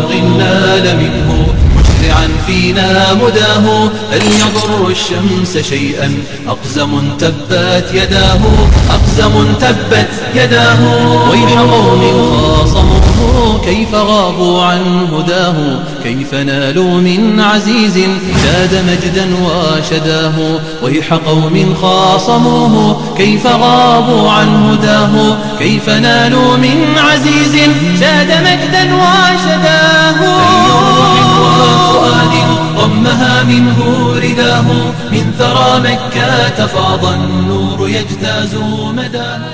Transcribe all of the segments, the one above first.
خلق نال منه مسرعا فينا مداه هل يضر الشمس شيئا أقزم تبت يداه أقزم تبت يداه ويح قوم خاصموه كيف غابوا عن هداه كيف نالوا من عزيز زاد مجدا وشداه ويح قوم خاصموه كيف غابوا عن هداه كيف نالوا من عزيز زاد مجدا وشداه وفؤاد ضمها منه رداه من ثرى مكة فاض النور يجتاز مداها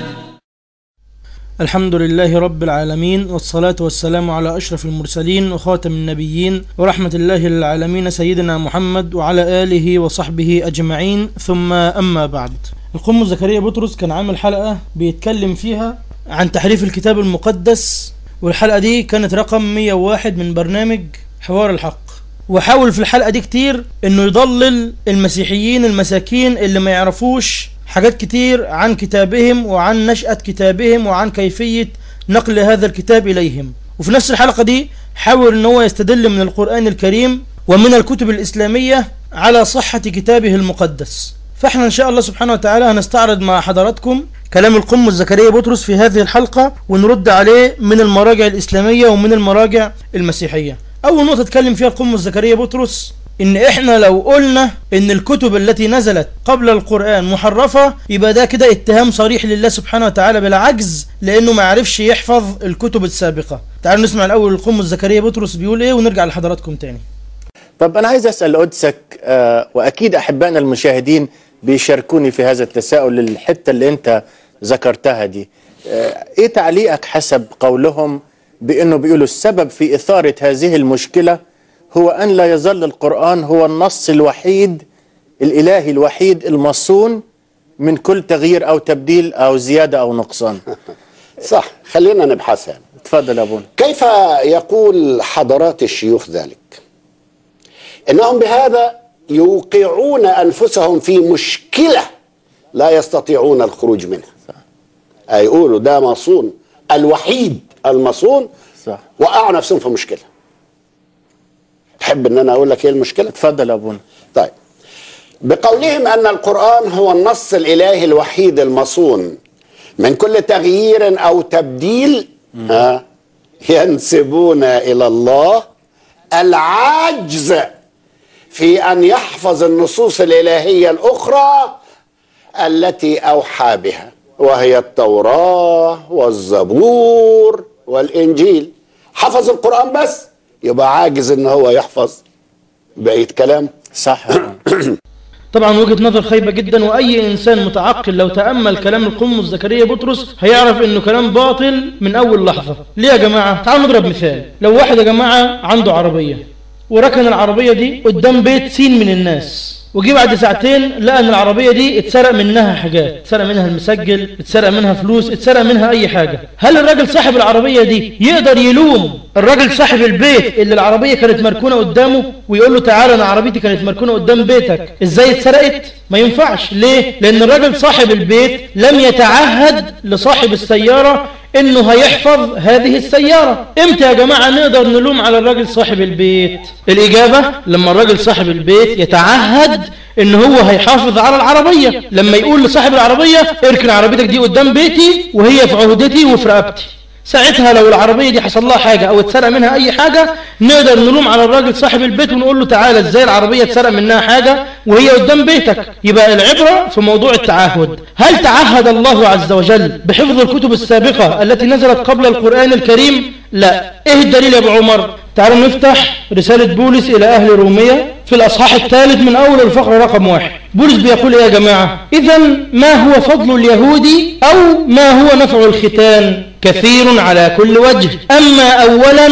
الحمد لله رب العالمين والصلاة والسلام على أشرف المرسلين وخاتم النبيين ورحمة الله للعالمين سيدنا محمد وعلى آله وصحبه أجمعين ثم أما بعد القم زكريا بطرس كان عامل حلقة بيتكلم فيها عن تحريف الكتاب المقدس والحلقة دي كانت رقم 101 من برنامج حوار الحق وحاول في الحلقة دي كتير انه يضلل المسيحيين المساكين اللي ما يعرفوش حاجات كتير عن كتابهم وعن نشأة كتابهم وعن كيفية نقل هذا الكتاب إليهم وفي نفس الحلقة دي حاول ان هو يستدل من القرآن الكريم ومن الكتب الإسلامية على صحة كتابه المقدس فاحنا ان شاء الله سبحانه وتعالى هنستعرض مع حضراتكم كلام القم زكريا بطرس في هذه الحلقة ونرد عليه من المراجع الإسلامية ومن المراجع المسيحية أول نقطة اتكلم فيها القم زكريا بطرس إن إحنا لو قلنا إن الكتب التي نزلت قبل القرآن محرفة يبقى ده كده اتهام صريح لله سبحانه وتعالى بالعجز لأنه ما عرفش يحفظ الكتب السابقة تعالوا نسمع الأول القم زكريا بطرس بيقول إيه ونرجع لحضراتكم تاني طب أنا عايز أسأل قدسك آه وأكيد أحبائنا المشاهدين بيشاركوني في هذا التساؤل الحتة اللي أنت ذكرتها دي آه إيه تعليقك حسب قولهم بأنه بيقولوا السبب في إثارة هذه المشكلة هو أن لا يظل القرآن هو النص الوحيد الإلهي الوحيد المصون من كل تغيير أو تبديل أو زيادة أو نقصان صح خلينا نبحثها تفضل يا أبونا كيف يقول حضرات الشيوخ ذلك انهم بهذا يوقعون انفسهم في مشكله لا يستطيعون الخروج منها أي يقولوا ده مصون الوحيد المصون صح وقعوا نفسهم في مشكله تحب ان انا اقول لك ايه المشكله تفضل يا أبونا طيب بقولهم ان القران هو النص الالهي الوحيد المصون من كل تغيير او تبديل ها ينسبون الى الله العجز في ان يحفظ النصوص الالهيه الاخرى التي اوحى بها وهي التوراه والزبور والانجيل حفظ القران بس يبقى عاجز ان هو يحفظ بقيه كلام صح يا أبونا طبعا وجهة نظر خيبة جدا وأي إنسان متعقل لو تأمل كلام القمص زكريا بطرس هيعرف إنه كلام باطل من أول لحظة ليه يا جماعة؟ تعالوا نضرب مثال لو واحد يا جماعة عنده عربية وركن العربية دي قدام بيت سين من الناس وجي بعد ساعتين لقى ان العربيه دي اتسرق منها حاجات اتسرق منها المسجل اتسرق منها فلوس اتسرق منها اي حاجه هل الراجل صاحب العربيه دي يقدر يلوم الراجل صاحب البيت اللي العربيه كانت مركونه قدامه ويقول له تعالى انا عربيتي كانت مركونه قدام بيتك ازاي اتسرقت ما ينفعش ليه لان الراجل صاحب البيت لم يتعهد لصاحب السياره انه هيحفظ هذه السيارة امتى يا جماعة نقدر نلوم على الراجل صاحب البيت الاجابة لما الراجل صاحب البيت يتعهد ان هو هيحافظ على العربية لما يقول لصاحب العربية اركن عربيتك دي قدام بيتي وهي في عهدتي وفي رقبتي ساعتها لو العربية دي حصل لها حاجة او اتسرق منها اي حاجة نقدر نلوم على الراجل صاحب البيت ونقول له تعالى ازاي العربية اتسرق منها حاجة وهي قدام بيتك يبقى العبرة في موضوع التعهد هل تعهد الله عز وجل بحفظ الكتب السابقة التي نزلت قبل القرآن الكريم لا ايه الدليل يا ابو عمر تعالوا نفتح رسالة بولس الى اهل رومية في الاصحاح الثالث من اول الفقرة رقم واحد بولس بيقول ايه يا جماعة اذا ما هو فضل اليهودي او ما هو نفع الختان كثير على كل وجه أما أولا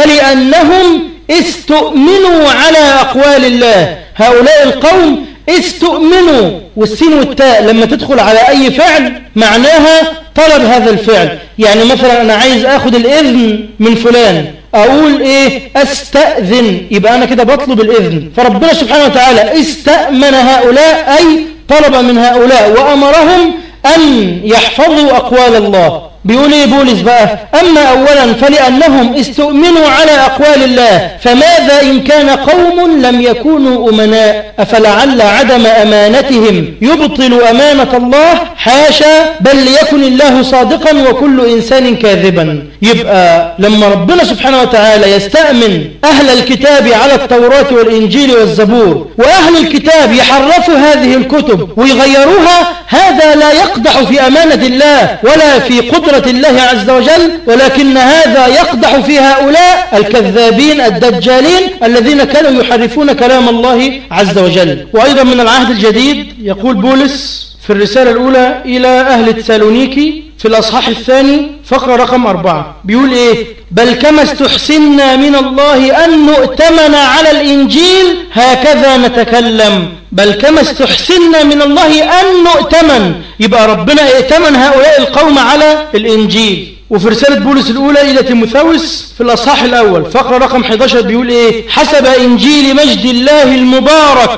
فلأنهم استؤمنوا على أقوال الله هؤلاء القوم استؤمنوا والسين والتاء لما تدخل على أي فعل معناها طلب هذا الفعل يعني مثلا أنا عايز أخذ الإذن من فلان أقول إيه أستأذن يبقى أنا كده بطلب الإذن فربنا سبحانه وتعالى استأمن هؤلاء أي طلب من هؤلاء وأمرهم أن يحفظوا أقوال الله بيقول ايه بولس بقى أما أولا فلأنهم استؤمنوا على أقوال الله فماذا إن كان قوم لم يكونوا أمناء أفلعل عدم أمانتهم يبطل أمانة الله حاشا بل ليكن الله صادقا وكل إنسان كاذبا يبقى لما ربنا سبحانه وتعالى يستأمن أهل الكتاب على التوراة والإنجيل والزبور وأهل الكتاب يحرفوا هذه الكتب ويغيروها هذا لا يقدح في أمانة الله ولا في قدرة الله عز وجل ولكن هذا يقدح في هؤلاء الكذابين الدجالين الذين كانوا يحرفون كلام الله عز وجل وأيضا من العهد الجديد يقول بولس في الرسالة الأولى إلى أهل تسالونيكي في الأصحاح الثاني فقرة رقم أربعة بيقول إيه بل كما استحسنا من الله أن نؤتمن على الإنجيل هكذا نتكلم بل كما استحسنا من الله أن نؤتمن يبقى ربنا ائتمن هؤلاء القوم على الإنجيل وفي رسالة بولس الأولى إلى تيموثاوس في الأصحاح الأول فقرة رقم 11 بيقول إيه حسب إنجيل مجد الله المبارك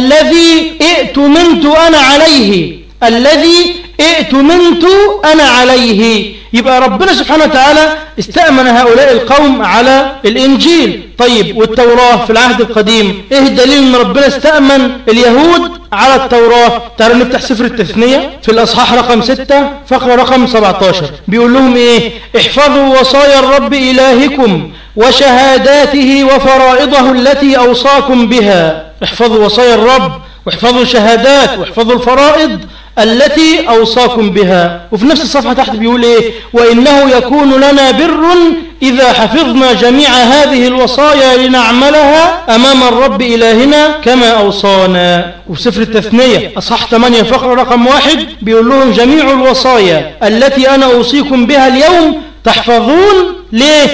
الذي ائتمنت أنا عليه الذي ائتمنت أنا عليه يبقى ربنا سبحانه وتعالى استأمن هؤلاء القوم على الإنجيل طيب والتوراة في العهد القديم إيه الدليل أن ربنا استأمن اليهود على التوراة تعالوا نفتح سفر التثنية في الأصحاح رقم 6 فقرة رقم 17 بيقول لهم إيه احفظوا وصايا الرب إلهكم وشهاداته وفرائضه التي أوصاكم بها احفظوا وصايا الرب واحفظوا شهادات واحفظوا الفرائض التي أوصاكم بها وفي نفس الصفحة تحت بيقول إيه وإنه يكون لنا بر إذا حفظنا جميع هذه الوصايا لنعملها أمام الرب إلهنا كما أوصانا وفي سفر التثنية أصح 8 فقرة رقم واحد بيقول لهم جميع الوصايا التي أنا أوصيكم بها اليوم تحفظون ليه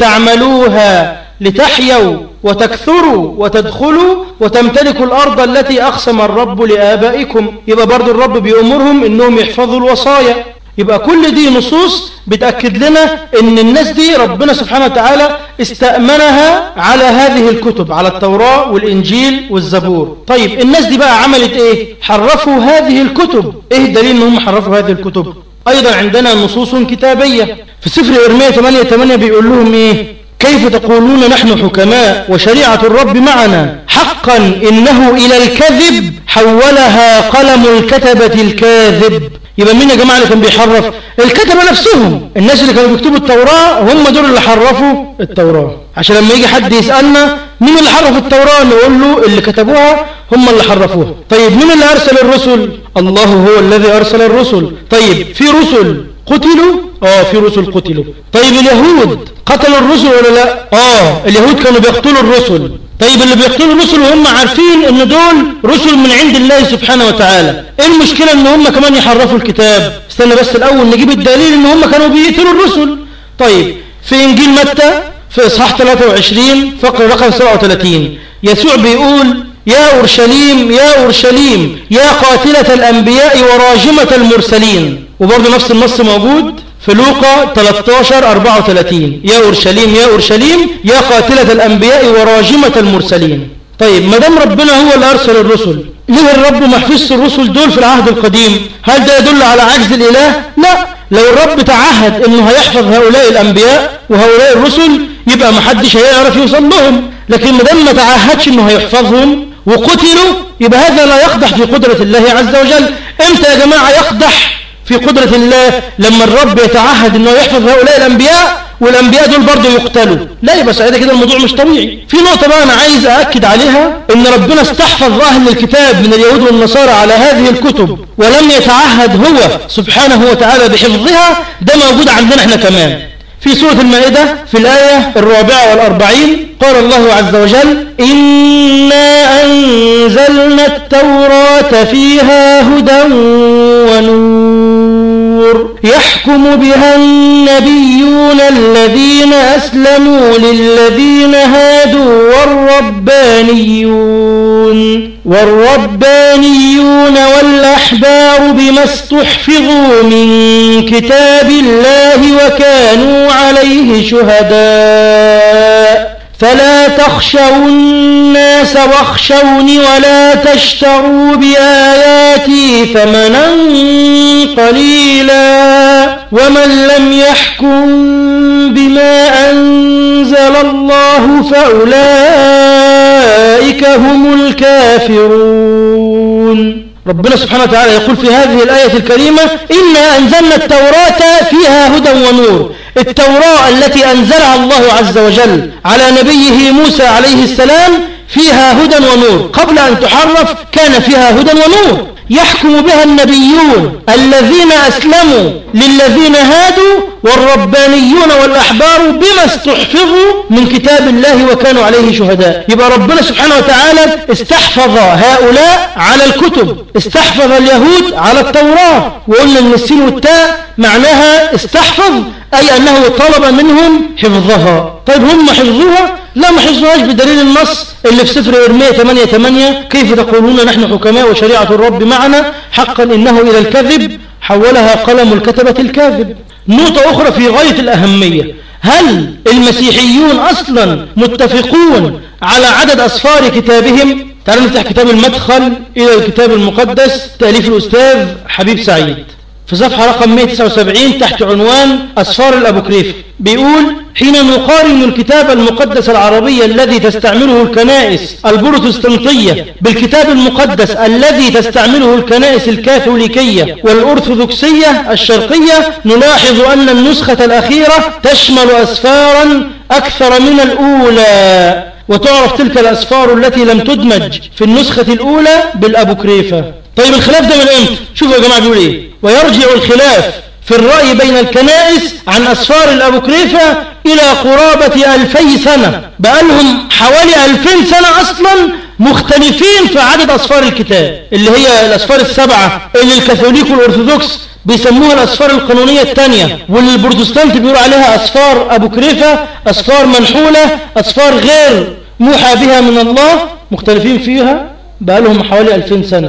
لتعملوها لتحيوا وتكثروا وتدخلوا وتمتلكوا الأرض التي أقسم الرب لآبائكم يبقى برضو الرب بيأمرهم إنهم يحفظوا الوصايا يبقى كل دي نصوص بتأكد لنا إن الناس دي ربنا سبحانه وتعالى استأمنها على هذه الكتب على التوراة والإنجيل والزبور طيب الناس دي بقى عملت إيه حرفوا هذه الكتب إيه الدليل إنهم حرفوا هذه الكتب أيضا عندنا نصوص كتابية في سفر إرمية 8 8 بيقول لهم إيه كيف تقولون نحن حكماء وشريعة الرب معنا حقا إنه إلى الكذب حولها قلم الكتبة الكاذب يبقى مين يا جماعة اللي كان بيحرف الكتبة نفسهم الناس اللي كانوا بيكتبوا التوراة هم دول اللي حرفوا التوراة عشان لما يجي حد يسألنا مين اللي حرف التوراة نقول له اللي كتبوها هم اللي حرفوها طيب مين اللي أرسل الرسل الله هو الذي أرسل الرسل طيب في رسل قتلوا اه في رسل قتلوا طيب اليهود قتلوا الرسل ولا لا اه اليهود كانوا بيقتلوا الرسل طيب اللي بيقتلوا الرسل وهم عارفين ان دول رسل من عند الله سبحانه وتعالى ايه المشكلة ان هم كمان يحرفوا الكتاب استنى بس الاول نجيب الدليل ان هم كانوا بيقتلوا الرسل طيب في انجيل متى في اصحاح 23 فقر رقم 37 يسوع بيقول يا أورشليم يا أورشليم يا قاتلة الأنبياء وراجمة المرسلين وبرضه نفس النص موجود في لوقا 13 34 يا أورشليم يا أورشليم يا قاتلة الأنبياء وراجمة المرسلين طيب ما دام ربنا هو اللي أرسل الرسل ليه الرب ما حفظش الرسل دول في العهد القديم هل ده يدل على عجز الإله لا لو الرب تعهد انه هيحفظ هؤلاء الأنبياء وهؤلاء الرسل يبقى ما حدش هيعرف يوصل لهم لكن ما دام ما تعهدش انه هيحفظهم وقتلوا يبقى هذا لا يقدح في قدرة الله عز وجل امتى يا جماعة يقدح في قدرة الله لما الرب يتعهد انه يحفظ هؤلاء الانبياء والانبياء دول برضه يقتلوا لا يبقى ساعتها كده الموضوع مش طبيعي في نقطة بقى انا عايز ااكد عليها ان ربنا استحفظ اهل الكتاب من اليهود والنصارى على هذه الكتب ولم يتعهد هو سبحانه وتعالى بحفظها ده موجود عندنا احنا كمان في سورة المائدة في الآية الرابعة والأربعين قال الله عز وجل إنا أنزلنا التوراة فيها هدى ونور يحكم بها النبيون الذين أسلموا للذين هادوا والربانيون والربانيون والأحبار بما استحفظوا من كتاب الله وكانوا عليه شهداء فلا تخشوا الناس واخشوني ولا تشتروا بآياتي ثمنا قليلا ومن لم يحكم بما أنزل الله فأولئك هم الكافرون ربنا سبحانه وتعالى يقول في هذه الآية الكريمة إنا أنزلنا التوراة فيها هدى ونور التوراة التي أنزلها الله عز وجل على نبيه موسى عليه السلام فيها هدى ونور قبل أن تحرف كان فيها هدى ونور يحكم بها النبيون الذين أسلموا للذين هادوا والربانيون والأحبار بما استحفظوا من كتاب الله وكانوا عليه شهداء يبقى ربنا سبحانه وتعالى استحفظ هؤلاء على الكتب استحفظ اليهود على التوراة وقلنا ان السين والتاء معناها استحفظ أي أنه طلب منهم حفظها طيب هم حفظوها لا ما حفظوهاش بدليل النص اللي في سفر إرمية 8 8 كيف تقولون نحن حكماء وشريعة الرب معنا حقا إنه إلى الكذب حولها قلم الكتبة الكاذب نقطة أخرى في غاية الأهمية هل المسيحيون أصلا متفقون على عدد أصفار كتابهم تعالوا نفتح كتاب المدخل إلى الكتاب المقدس تأليف الأستاذ حبيب سعيد في صفحة رقم 179 تحت عنوان أسفار الأبوكريف بيقول حين نقارن الكتاب المقدس العربي الذي تستعمله الكنائس البروتستانتية بالكتاب المقدس الذي تستعمله الكنائس الكاثوليكية والأرثوذكسية الشرقية نلاحظ أن النسخة الأخيرة تشمل أسفارا أكثر من الأولى وتعرف تلك الأسفار التي لم تدمج في النسخة الأولى بالأبوكريفة طيب الخلاف ده من امتى شوفوا يا جماعة بيقول ايه ويرجع الخلاف في الرأي بين الكنائس عن أسفار الأبوكريفة إلى قرابة ألفي سنة بقالهم حوالي ألفين سنة أصلا مختلفين في عدد أسفار الكتاب اللي هي الأسفار السبعة اللي الكاثوليك والأرثوذكس بيسموها الأسفار القانونية الثانية واللي البروتستانت بيقولوا عليها أسفار أبوكريفة أسفار منحولة أسفار غير موحى بها من الله مختلفين فيها بقالهم حوالي ألفين سنة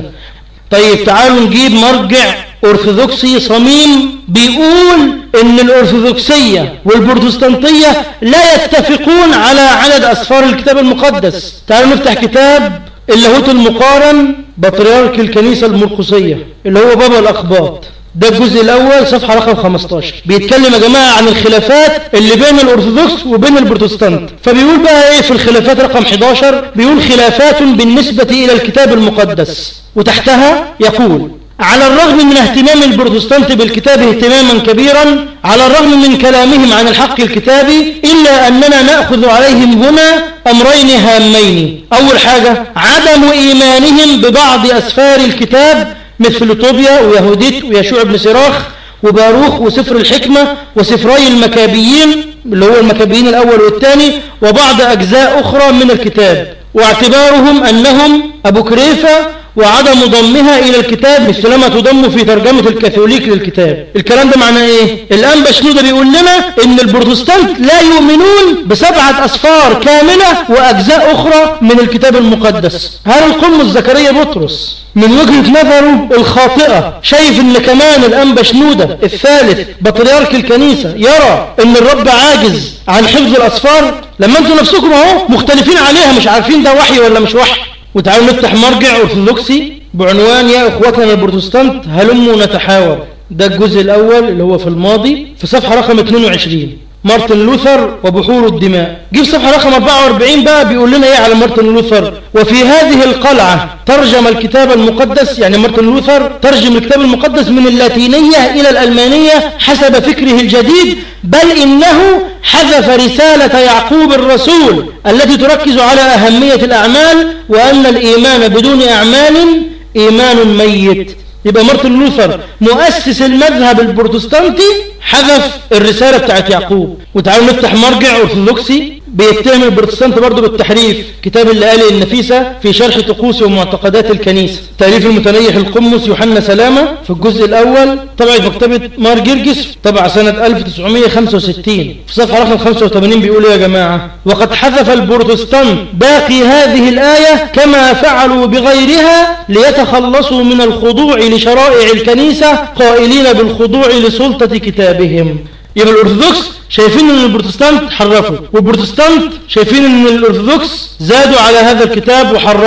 طيب تعالوا نجيب مرجع أرثوذكسي صميم بيقول إن الأرثوذكسية والبروتستانتية لا يتفقون على عدد أسفار الكتاب المقدس تعالوا نفتح كتاب اللاهوت المقارن بطريرك الكنيسة المرقسية اللي هو بابا الأقباط ده الجزء الأول صفحة رقم 15 بيتكلم يا جماعة عن الخلافات اللي بين الأرثوذكس وبين البروتستانت فبيقول بقى إيه في الخلافات رقم 11 بيقول خلافات بالنسبة إلى الكتاب المقدس وتحتها يقول على الرغم من اهتمام البروتستانت بالكتاب اهتماما كبيرا على الرغم من كلامهم عن الحق الكتابي إلا أننا نأخذ عليهم هنا أمرين هامين أول حاجة عدم إيمانهم ببعض أسفار الكتاب مثل طوبيا ويهوديت ويشوع بن سراخ وباروخ وسفر الحكمة وسفري المكابيين اللي هو المكابيين الأول والثاني وبعض أجزاء أخرى من الكتاب واعتبارهم أنهم أبو كريفة وعدم ضمها إلى الكتاب مثلما تضم في ترجمة الكاثوليك للكتاب الكلام ده معناه إيه؟ الآن بشنودة بيقول لنا إن البروتستانت لا يؤمنون بسبعة أصفار كاملة وأجزاء أخرى من الكتاب المقدس هل القمص زكريا بطرس من وجهة نظره الخاطئة شايف ان كمان الانبا شنودة الثالث بطريرك الكنيسة يرى ان الرب عاجز عن حفظ الاسفار لما انتوا نفسكم اهو مختلفين عليها مش عارفين ده وحي ولا مش وحي وتعالوا نفتح مرجع ارثوذكسي بعنوان يا اخوتنا البروتستانت هلموا نتحاور ده الجزء الاول اللي هو في الماضي في صفحة رقم 22 مارتن لوثر وبحور الدماء جيب صفحة رقم 44 بقى بيقول لنا ايه على مارتن لوثر وفي هذه القلعة ترجم الكتاب المقدس يعني مارتن لوثر ترجم الكتاب المقدس من اللاتينية إلى الألمانية حسب فكره الجديد بل إنه حذف رسالة يعقوب الرسول التي تركز على أهمية الأعمال وأن الإيمان بدون أعمال إيمان ميت يبقى مارتن لوثر مؤسس المذهب البروتستانتي حذف الرسالة بتاعت يعقوب وتعالوا نفتح مرجع أرثوذكسي بيتهم البروتستانت برضه بالتحريف كتاب الليالي النفيسة في شرح طقوس ومعتقدات الكنيسة تأليف المتنيح القمص يوحنا سلامة في الجزء الأول طبعا مكتبة مار جرجس طبع سنة 1965 في صفحة رقم 85 بيقول يا جماعة وقد حذف البروتستانت باقي هذه الآية كما فعلوا بغيرها ليتخلصوا من الخضوع لشرائع الكنيسة قائلين بالخضوع لسلطة كتابهم يبقى الأرثوذكس شايفين ان البروتستانت حرفوا والبروتستانت شايفين ان الأرثوذكس زادوا على هذا الكتاب وحرفوا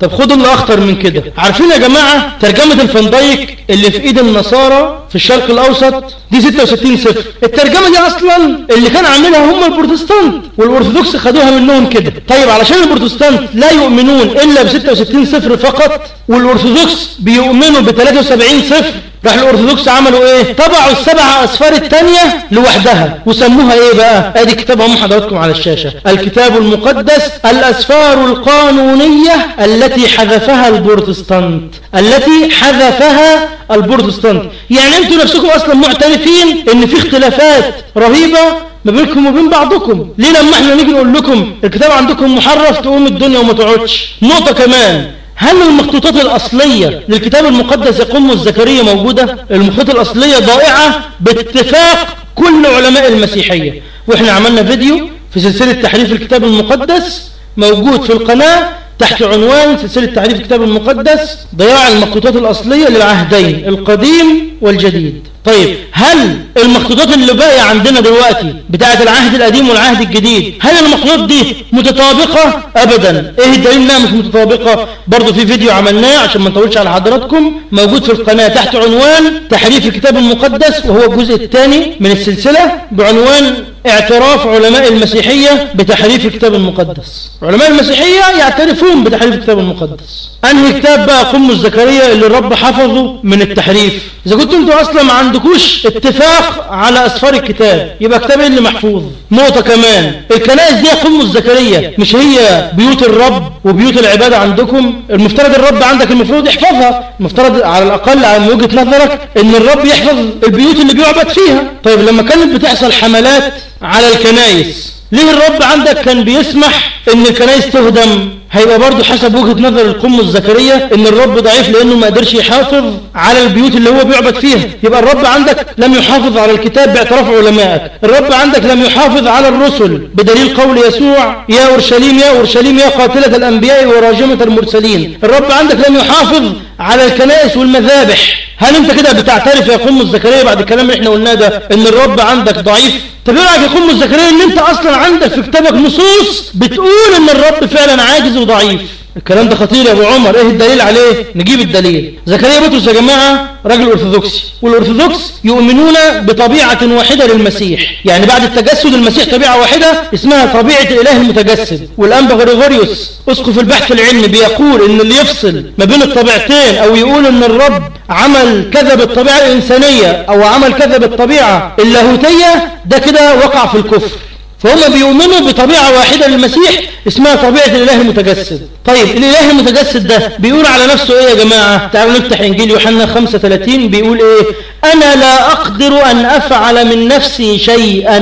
طب خدوا اللي اخطر من كده عارفين يا جماعة ترجمة الفندايك اللي في ايد النصارى في الشرق الاوسط دي 66 صفر الترجمة دي اصلا اللي كان عاملها هم البروتستانت والارثوذكس خدوها منهم كده طيب علشان البروتستانت لا يؤمنون الا ب 66 صفر فقط والارثوذكس بيؤمنوا ب 73 صفر راح الارثوذكس عملوا ايه طبعوا السبع اسفار التانية لوحدها وسموها ايه بقى ادي كتاب هم حضراتكم على الشاشة الكتاب المقدس الاسفار القانونية التي حذفها البروتستانت التي حذفها البروتستانت يعني انتوا نفسكم اصلا معترفين ان في اختلافات رهيبة ما بينكم وبين بعضكم ليه لما احنا نيجي نقول لكم الكتاب عندكم محرف تقوم الدنيا وما تقعدش نقطة كمان هل المخطوطات الأصلية للكتاب المقدس يقوم الزكريا موجودة المخطوطات الأصلية ضائعة باتفاق كل علماء المسيحية وإحنا عملنا فيديو في سلسلة تحريف الكتاب المقدس موجود في القناة تحت عنوان سلسلة تحريف الكتاب المقدس ضياع المخطوطات الأصلية للعهدين القديم والجديد طيب هل المخطوطات اللي باقية عندنا دلوقتي بتاعت العهد القديم والعهد الجديد هل المخطوطات دي متطابقة ابدا ايه الدليل انها مش متطابقة برضو في فيديو عملناه عشان ما نطولش على حضراتكم موجود في القناة تحت عنوان تحريف الكتاب المقدس وهو الجزء الثاني من السلسلة بعنوان اعتراف علماء المسيحية بتحريف الكتاب المقدس علماء المسيحية يعترفون بتحريف الكتاب المقدس انهي كتاب بقى قم زكريا اللي الرب حفظه من التحريف اذا كنتوا انتوا اصلا ما عندكوش اتفاق على اسفار الكتاب يبقى كتاب ايه اللي محفوظ نقطة كمان الكنائس دي قم الزكريا مش هي بيوت الرب وبيوت العبادة عندكم المفترض الرب عندك المفروض يحفظها المفترض على الاقل على وجهة نظرك ان الرب يحفظ البيوت اللي بيعبد فيها طيب لما كانت بتحصل حملات على الكنائس ليه الرب عندك كان بيسمح ان الكنائس تهدم هيبقى برضه حسب وجهة نظر القم الزكريا ان الرب ضعيف لانه ما قدرش يحافظ على البيوت اللي هو بيعبد فيها يبقى الرب عندك لم يحافظ على الكتاب باعتراف علمائك الرب عندك لم يحافظ على الرسل بدليل قول يسوع يا اورشليم يا اورشليم يا قاتلة الانبياء وراجمة المرسلين الرب عندك لم يحافظ على الكنائس والمذابح هل انت كده بتعترف يا قم الزكريا بعد الكلام اللي احنا قلناه ده ان الرب عندك ضعيف طب ايه رايك يا قم الزكريا ان انت اصلا عندك في كتابك نصوص بتقول ان الرب فعلا عاجز وضعيف الكلام ده خطير يا ابو عمر ايه الدليل عليه نجيب الدليل زكريا بطرس يا جماعه راجل ارثوذكسي والارثوذكس يؤمنون بطبيعه واحده للمسيح يعني بعد التجسد المسيح طبيعه واحده اسمها طبيعه الاله المتجسد والانبا غريغوريوس اسقف البحث العلمي بيقول ان اللي يفصل ما بين الطبيعتين او يقول ان الرب عمل كذا بالطبيعه الانسانيه او عمل كذا بالطبيعه اللاهوتيه ده كده وقع في الكفر فهم بيؤمنوا بطبيعة واحدة للمسيح اسمها طبيعة الإله المتجسد طيب الإله المتجسد ده بيقول على نفسه إيه يا جماعة تعالوا نفتح إنجيل يوحنا 35 بيقول إيه أنا لا أقدر أن أفعل من نفسي شيئا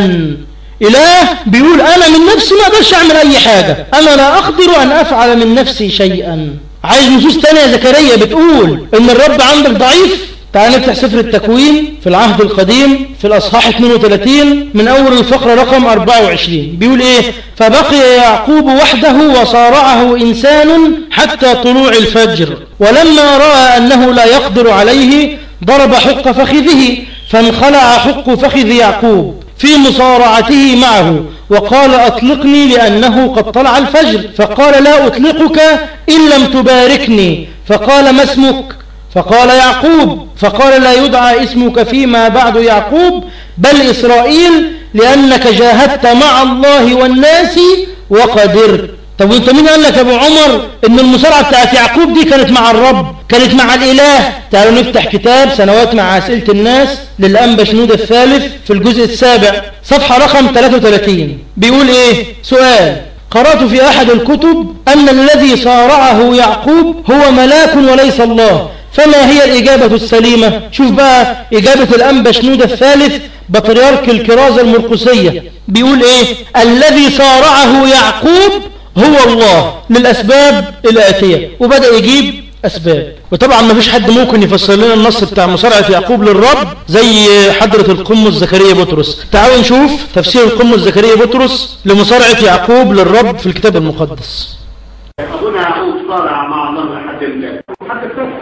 إله بيقول أنا من نفسي ما أقدرش أعمل أي حاجة أنا لا أقدر أن أفعل من نفسي شيئا عايز نصوص تانية يا زكريا بتقول إن الرب عندك ضعيف تعال نفتح سفر التكوين في العهد القديم في الأصحاح 32 من أول الفقرة رقم 24 بيقول إيه فبقي يعقوب وحده وصارعه إنسان حتى طلوع الفجر ولما رأى أنه لا يقدر عليه ضرب حق فخذه فانخلع حق فخذ يعقوب في مصارعته معه وقال أطلقني لأنه قد طلع الفجر فقال لا أطلقك إن لم تباركني فقال ما اسمك فقال يعقوب فقال لا يدعى اسمك فيما بعد يعقوب بل إسرائيل لأنك جاهدت مع الله والناس وقدرت طب وانت مين قال لك يا ابو عمر ان المصارعه بتاعت يعقوب دي كانت مع الرب كانت مع الاله تعالوا نفتح كتاب سنوات مع اسئله الناس للانبا شنود الثالث في الجزء السابع صفحه رقم 33 بيقول ايه سؤال قرأت في أحد الكتب أن الذي صارعه يعقوب هو ملاك وليس الله فما هي الإجابة السليمة شوف بقى إجابة الأنبا شنود الثالث بطريرك الكرازة المرقسية بيقول إيه الذي صارعه يعقوب هو الله للأسباب الآتية وبدأ يجيب أسباب وطبعا ما فيش حد ممكن يفسر لنا النص بتاع مصارعة يعقوب للرب زي حضرة القمص زكريا بطرس تعالوا نشوف تفسير القمص زكريا بطرس لمصارعة يعقوب للرب في الكتاب المقدس أبونا يعقوب صارع مع الله لحد الله حتى السبب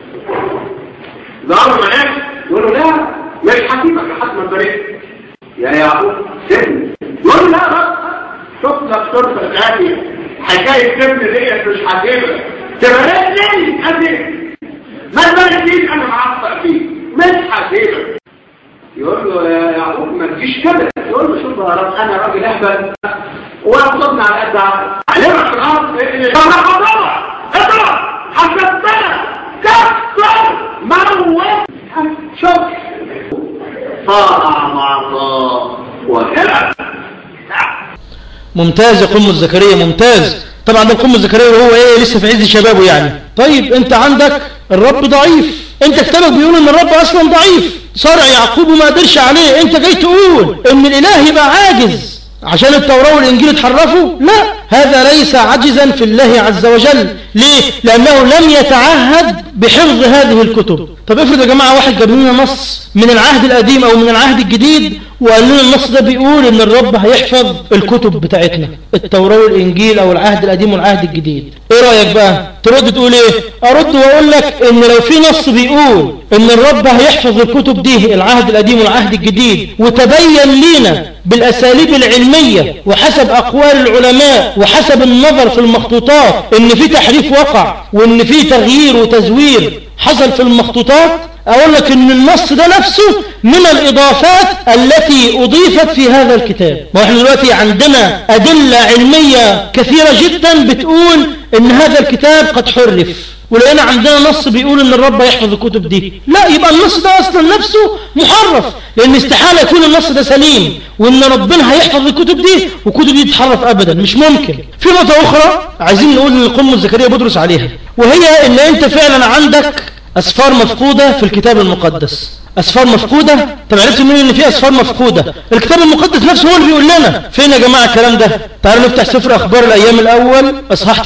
ظهر ملاك يقول له لا مش حكيمك لحد ما تبارك يا يعقوب سن يقول له لا بس شوف لك صورة الآتية حكاية سن ديت مش هتبقى تباركني هسيبك ما تباركنيش انا معصب فيك مش هسيبك يقول له يا يعقوب ما تجيش كده يقول له شوف يا رب انا راجل اهبل وصدنا على قد عقل علمك في الارض طب اضرب اضرب حسبتنا كسر موت شوف صارع مع الله وهرب ممتاز يا قم زكريا ممتاز طبعا ده قم زكريا وهو ايه لسه في عز شبابه يعني طيب انت عندك الرب ضعيف انت كتابك بيقول ان الرب اصلا ضعيف صارع يعقوب وما قدرش عليه انت جاي تقول ان الاله يبقى عاجز عشان التوراة والإنجيل اتحرفوا لا هذا ليس عجزا في الله عز وجل ليه؟ لأنه لم يتعهد بحفظ هذه الكتب طب افرض يا جماعة واحد جاب لنا نص من العهد القديم أو من العهد الجديد وقال لنا النص ده بيقول ان الرب هيحفظ الكتب بتاعتنا التوراة والإنجيل أو العهد القديم والعهد الجديد ايه رأيك بقى ترد تقول ايه ارد واقول لك ان لو في نص بيقول ان الرب هيحفظ الكتب دي العهد القديم والعهد الجديد وتبين لينا بالاساليب العلمية وحسب اقوال العلماء وحسب النظر في المخطوطات ان في تحريف وقع وان في تغيير وتزوير حصل في المخطوطات اقول لك ان النص ده نفسه من الاضافات التي اضيفت في هذا الكتاب ما احنا دلوقتي عندنا ادلة علمية كثيرة جدا بتقول ان هذا الكتاب قد حرف ولقينا عندنا نص بيقول ان الرب يحفظ الكتب دي لا يبقى النص ده اصلا نفسه محرف لان استحالة يكون النص ده سليم وان ربنا هيحفظ الكتب دي والكتب دي تتحرف ابدا مش ممكن في نقطة اخرى عايزين نقول للقم زكريا بدرس عليها وهي ان انت فعلا عندك أسفار مفقودة في الكتاب المقدس أسفار مفقودة طب عرفت منين إن في أسفار مفقودة الكتاب المقدس نفسه هو اللي بيقول لنا فين يا جماعة الكلام ده تعالوا نفتح سفر أخبار الأيام الأول أصحاح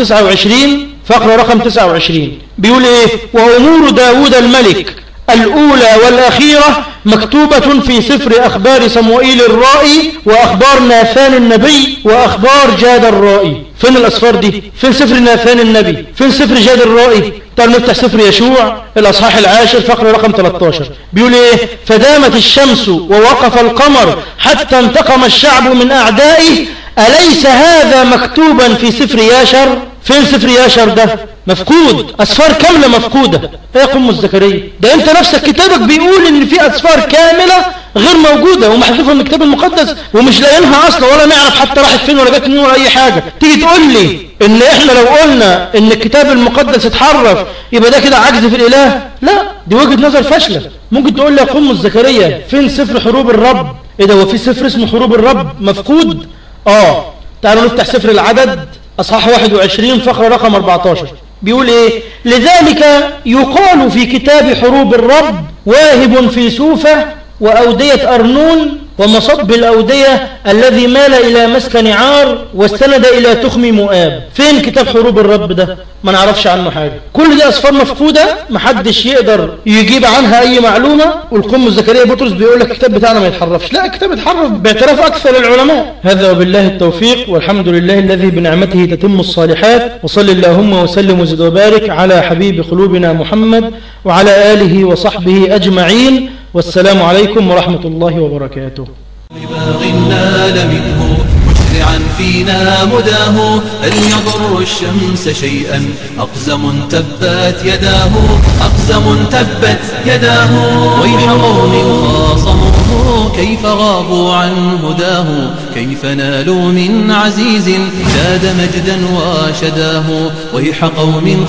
29 فقرة رقم 29 بيقول إيه وأمور داود الملك الأولى والأخيرة مكتوبة في سفر أخبار صموئيل الرائي وأخبار ناثان النبي وأخبار جاد الرائي فين الأسفار دي فين سفر ناثان النبي فين سفر جاد الرائي تعالوا نفتح سفر يشوع الأصحاح العاشر فقرة رقم 13 بيقول إيه فدامت الشمس ووقف القمر حتى انتقم الشعب من أعدائه أليس هذا مكتوبا في سفر ياشر فين سفر ياشر ده مفقود أسفار كاملة مفقودة ايه يا قم الزكريا ده انت نفسك كتابك بيقول ان في أسفار كاملة غير موجودة ومحذوفة من الكتاب المقدس ومش لاقينها أصلا ولا نعرف حتى راحت فين ولا جت منين ولا أي حاجة تيجي تقول لي ان احنا لو قلنا ان الكتاب المقدس اتحرف يبقى ده كده عجز في الإله لا دي وجهة نظر فاشلة ممكن تقول لي يا قم الزكريا فين سفر حروب الرب ايه ده هو في سفر اسمه حروب الرب مفقود اه تعالوا نفتح سفر العدد أصحاح 21 فقرة رقم 14 بيقول إيه لذلك يقال في كتاب حروب الرب واهب في سوفة وأودية أرنون ومصب الأودية الذي مال إلى مسكن عار واستند إلى تخم مؤاب فين كتاب حروب الرب ده ما نعرفش عنه حاجة كل دي أصفار مفقودة محدش يقدر يجيب عنها أي معلومة والقم زكريا بطرس بيقول لك الكتاب بتاعنا ما يتحرفش لا الكتاب يتحرف باعتراف أكثر العلماء هذا وبالله التوفيق والحمد لله الذي بنعمته تتم الصالحات وصل اللهم وسلم وزد وبارك على حبيب قلوبنا محمد وعلى آله وصحبه أجمعين والسلام عليكم ورحمة الله وبركاته بباغ نال منه مسرعا فينا مداه هل يضر الشمس شيئا أقزم تبت يداه أقزم تبت يداه ويح قوم خاصموه كيف غابوا عن هداه كيف نالوا من عزيز زاد مجدا وشداه ويح قوم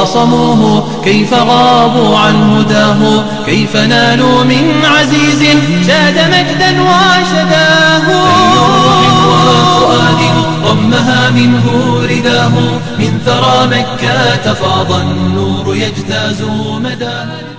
خاصموه كيف غابوا عن هداه كيف نالوا من عزيز زاد مجدا وشداه وفؤاد ضمها منه رداه من ثرى مكة فاض النور يجتاز مداها